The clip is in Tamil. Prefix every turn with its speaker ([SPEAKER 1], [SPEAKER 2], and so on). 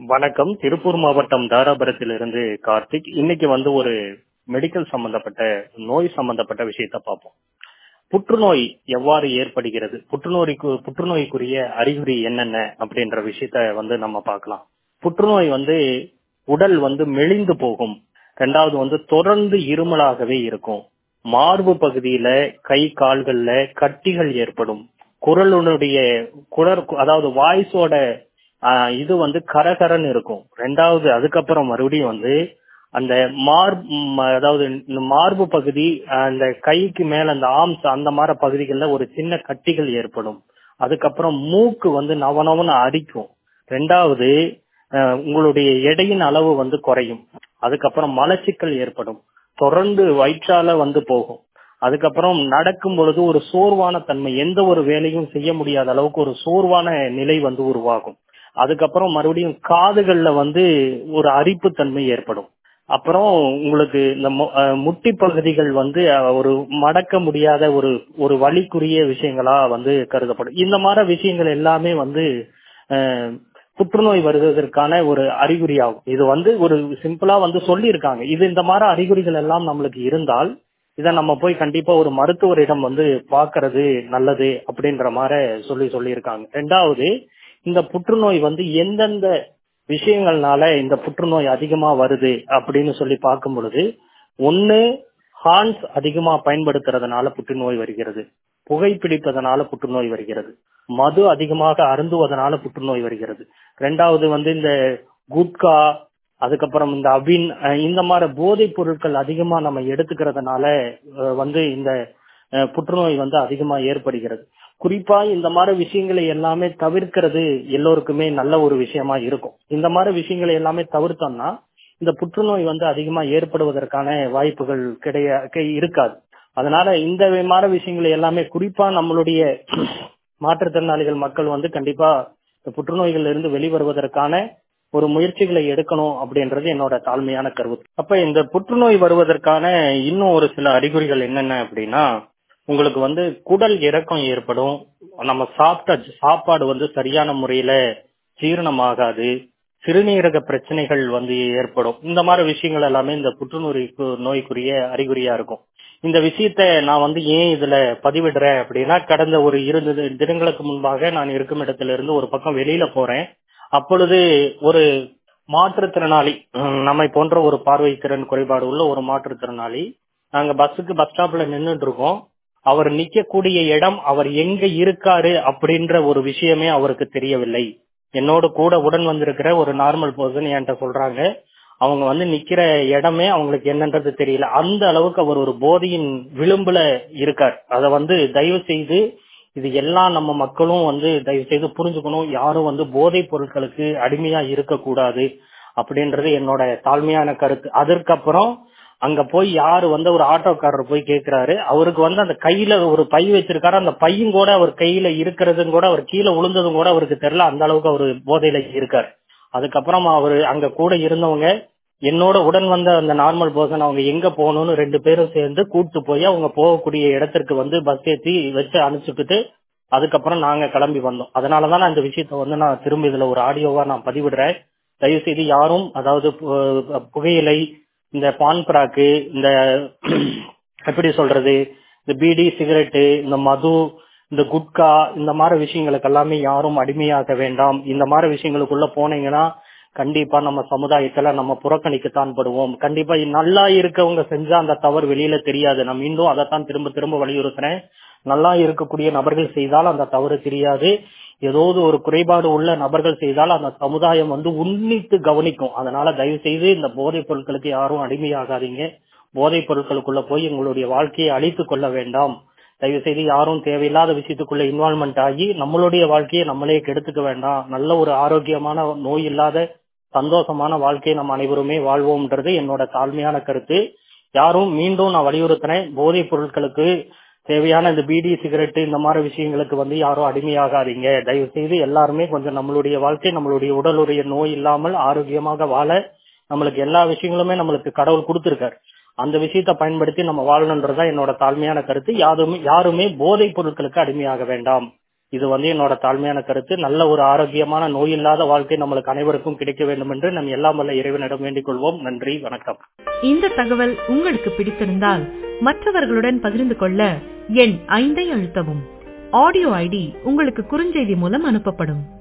[SPEAKER 1] வணக்கம் திருப்பூர் மாவட்டம் தாராபுரத்திலிருந்து கார்த்திக் இன்னைக்கு வந்து ஒரு மெடிக்கல் சம்பந்தப்பட்ட நோய் சம்பந்தப்பட்ட விஷயத்த பார்ப்போம் புற்றுநோய் எவ்வாறு ஏற்படுகிறது புற்றுநோய்க்கு புற்றுநோய்க்குரிய அறிகுறி என்னென்ன அப்படின்ற விஷயத்த வந்து நம்ம பார்க்கலாம் புற்றுநோய் வந்து உடல் வந்து மெலிந்து போகும் ரெண்டாவது வந்து தொடர்ந்து இருமலாகவே இருக்கும் மார்பு பகுதியில கை கால்கள்ல கட்டிகள் ஏற்படும் குரலுடைய குரல் அதாவது வாய்ஸோட ஆஹ் இது வந்து கரகரன்னு இருக்கும் ரெண்டாவது அதுக்கப்புறம் மறுபடியும் வந்து அந்த மார் ம், அதாவது இந்த மார்பு பகுதி ஆஹ் அந்த கைக்கு மேல அந்த ஆர்ம்ஸ் அந்த மாதிரி பகுதிகளில் ஒரு சின்ன கட்டிகள் ஏற்படும் அதுக்கப்புறம் மூக்கு வந்து நவநவன்னு அரிக்கும் ரெண்டாவது ஆஹ் உங்களுடைய எடையின் அளவு வந்து குறையும் அதுக்கப்புறம் மலச்சிக்கல் ஏற்படும் தொடர்ந்து வயிற்றால வந்து போகும் அதுக்கப்புறம் நடக்கும் பொழுது ஒரு சோர்வான தன்மை எந்த ஒரு வேலையும் செய்ய முடியாத அளவுக்கு ஒரு சோர்வான நிலை வந்து உருவாகும் அதுக்கப்புறம் மறுபடியும் காதுகள்ல வந்து ஒரு அரிப்பு தன்மை ஏற்படும் அப்புறம் உங்களுக்கு இந்த மு- அஹ் முட்டி பகுதிகள் வந்து அஹ், ஒரு மடக்க முடியாத ஒரு ஒரு வலிக்குரிய விஷயங்களா வந்து கருதப்படும் இந்த மாதிரி விஷயங்கள் எல்லாமே வந்து அஹ், புற்றுநோய் வருவதற்கான ஒரு அறிகுறியாகும் இது வந்து ஒரு சிம்பிளா வந்து சொல்லியிருக்காங்க இது இந்த மாதிரி அறிகுறிகள் எல்லாம் நம்மளுக்கு இருந்தால் இதை நம்ம போய் கண்டிப்பா ஒரு மருத்துவரிடம் வந்து பார்க்கிறது நல்லது அப்படின்ற மாதிரி சொல்லி சொல்லியிருக்காங்க ரெண்டாவது இந்த புற்றுநோய் வந்து எந்தெந்த விஷயங்கள்னால இந்த புற்றுநோய் அதிகமா வருது அப்படின்னு சொல்லி பார்க்கும் பொழுது ஒண்ணு ஹார்ன்ஸ் அதிகமா பயன்படுத்துறதுனால புற்றுநோய் வருகிறது புகைப்பிடிப்பதனால புற்றுநோய் வருகிறது மது அதிகமாக அருந்துவதனால புற்றுநோய் வருகிறது ரெண்டாவது வந்து இந்த குட்கா அதுக்கப்புறம் இந்த அபின் அஹ் இந்த மாதிரி போதைப் பொருட்கள் அதிகமா நம்ம எடுத்துக்கிறதுனால அஹ் வந்து இந்த அஹ் புற்றுநோய் வந்து அதிகமா ஏற்படுகிறது குறிப்பா இந்த மாதிரி விஷயங்களை எல்லாமே தவிர்க்கிறது எல்லோருக்குமே நல்ல ஒரு விஷயமா இருக்கும் இந்த மாதிரி விஷயங்களை எல்லாமே தவிர்த்தோம்னா இந்த புற்றுநோய் வந்து அதிகமா ஏற்படுவதற்கான வாய்ப்புகள் கிடையா கி- இருக்காது அதனால இந்த மாதிரி விஷயங்களை எல்லாமே குறிப்பா நம்மளுடைய மாற்றுத்திறனாளிகள் மக்கள் வந்து கண்டிப்பா இந்த புற்றுநோய்கள்ல இருந்து வெளிவருவதற்கான ஒரு முயற்சிகளை எடுக்கணும் அப்படின்றது என்னோட தாழ்மையான கருத்து அப்ப இந்த புற்றுநோய் வருவதற்கான இன்னும் ஒரு சில அறிகுறிகள் என்னென்ன அப்படின்னா உங்களுக்கு வந்து குடல் இறக்கம் ஏற்படும் நம்ம சாப்பிட்ட சாப்பாடு வந்து சரியான முறையில ஜீரணமாகாது சிறுநீரக பிரச்சனைகள் வந்து ஏற்படும் இந்த மாதிரி விஷயங்கள் எல்லாமே இந்த புற்றுநோய்க்கு நோய்க்குரிய அறிகுறியா இருக்கும் இந்த விஷயத்த நான் வந்து ஏன் இதுல பதிவிடுறேன் அப்படின்னா கடந்த ஒரு இருபது தினங்களுக்கு முன்பாக நான் இருக்கும் இடத்துல இருந்து ஒரு பக்கம் வெளியில போறேன் அப்பொழுது ஒரு மாற்றுத்திறனாளி ஹம், நம்மை போன்ற ஒரு பார்வை திறன் குறைபாடு உள்ள ஒரு மாற்றுத்திறனாளி நாங்க பஸ்ஸுக்கு பஸ் ஸ்டாப்ல நின்னுட்டு இருக்கோம் அவர் நிக்கக்கூடிய இடம் அவர் எங்க இருக்காரு அப்படின்ற ஒரு விஷயமே அவருக்கு தெரியவில்லை என்னோட கூட உடன் வந்திருக்கிற ஒரு நார்மல் பர்சன் என்கிட்ட சொல்றாங்க அவங்க வந்து நிக்கிற இடமே அவங்களுக்கு என்னன்றது தெரியல அந்த அளவுக்கு அவர் ஒரு போதையின் விளிம்புல இருக்கார் அத வந்து தயவு செய்து இது எல்லாம் நம்ம மக்களும் வந்து தயவு செய்து புரிஞ்சுக்கணும் யாரும் வந்து போதைப் பொருட்களுக்கு அடிமையா இருக்கக்கூடாது அப்படின்றது என்னோட தாழ்மையான கருத்து அதற்கப்புறம் அங்க போய் யாரு வந்து ஒரு ஆட்டோக்காரர் போய் கேக்குறாரு அவருக்கு வந்து அந்த கையில ஒரு பை வச்சிருக்காரு அந்த பையும் கூட அவர் கையில இருக்கிறதும் கூட அவர் கீழே விழுந்ததும் கூட அவருக்கு தெரியல அந்த அளவுக்கு அவர் போதையில இருக்காரு அதுக்கப்புறம் அவரு அங்க கூட இருந்தவங்க என்னோட உடன் வந்த அந்த நார்மல் பர்சன் அவங்க எங்க போகணும்னு ரெண்டு பேரும் சேர்ந்து கூட்டு போய் அவங்க போகக்கூடிய இடத்திற்கு வந்து பஸ் ஏத்தி வச்சு அனுப்பிச்சுட்டு அதுக்கப்புறம் நாங்க கிளம்பி வந்தோம் அதனாலதான் நான் இந்த விஷயத்த வந்து நான் திரும்ப இதுல ஒரு ஆடியோவா நான் பதிவிடுறேன் தயவு செய்து யாரும் அதாவது பு- புகையிலை இந்த பான் பிராக்கு இந்த எப்படி சொல்றது இந்த பீடி சிகரெட்டு இந்த மது இந்த குட்கா இந்த மாதிரி விஷயங்களுக்கு எல்லாமே யாரும் அடிமையாக வேண்டாம் இந்த மாதிரி விஷயங்களுக்குள்ள போனீங்கன்னா கண்டிப்பா நம்ம சமுதாயத்துல நம்ம புறக்கணிக்கத்தான் படுவோம் கண்டிப்பா நல்லா இருக்கவங்க செஞ்சா அந்த தவறு வெளியில தெரியாது நான் மீண்டும் அதைத்தான் திரும்ப திரும்ப வலியுறுத்துறேன் நல்லா இருக்கக்கூடிய நபர்கள் செய்தால் அந்த தவறு தெரியாது ஏதாவது ஒரு குறைபாடு உள்ள நபர்கள் செய்தால் அந்த சமுதாயம் வந்து உன்னித்து கவனிக்கும் அதனால தயவு செய்து இந்த போதைப் பொருட்களுக்கு யாரும் அடிமையாகாதீங்க போதைப் பொருட்களுக்குள்ள போய் உங்களுடைய வாழ்க்கையை அழித்துக் கொள்ள வேண்டாம் தயவு செய்து யாரும் தேவையில்லாத விஷயத்துக்குள்ள இன்வால்மெண்ட் ஆகி நம்மளுடைய வாழ்க்கையை நம்மளே கெடுத்துக்க வேண்டாம் நல்ல ஒரு ஆரோக்கியமான நோய் இல்லாத சந்தோஷமான வாழ்க்கையை நம்ம அனைவருமே வாழ்வோம்ன்றது என்னோட தாழ்மையான கருத்து யாரும் மீண்டும் நான் வலியுறுத்தினேன் போதைப் பொருட்களுக்கு தேவையான இந்த பீடி சிகரெட் இந்த மாதிரி விஷயங்களுக்கு வந்து யாரும் அடிமையாகாதீங்க தயவு செய்து எல்லாருமே கொஞ்சம் நம்மளுடைய வாழ்க்கை நம்மளுடைய உடலுடைய நோய் இல்லாமல் ஆரோக்கியமாக வாழ நம்மளுக்கு எல்லா விஷயங்களுமே நம்மளுக்கு கடவுள் கொடுத்திருக்காரு அந்த விஷயத்தை பயன்படுத்தி நம்ம வாழணுன்றதுதான் என்னோட தாழ்மையான கருத்து யாருமே யாருமே போதைப் பொருட்களுக்கு அடிமையாக வேண்டாம் இது வந்து என்னோட தாழ்மையான கருத்து நல்ல ஒரு ஆரோக்கியமான நோய் இல்லாத வாழ்க்கை நம்மளுக்கு அனைவருக்கும் கிடைக்க வேண்டும் என்று நம் எல்லாம் வல்ல இறைவனிடம் வேண்டிக் கொள்வோம் நன்றி வணக்கம்
[SPEAKER 2] இந்த தகவல் உங்களுக்கு பிடித்திருந்தால் மற்றவர்களுடன் பகிர்ந்து கொள்ள எண் ஐந்தை அழுத்தவும் ஆடியோ ஐடி உங்களுக்கு குறுஞ்செய்தி மூலம் அனுப்பப்படும்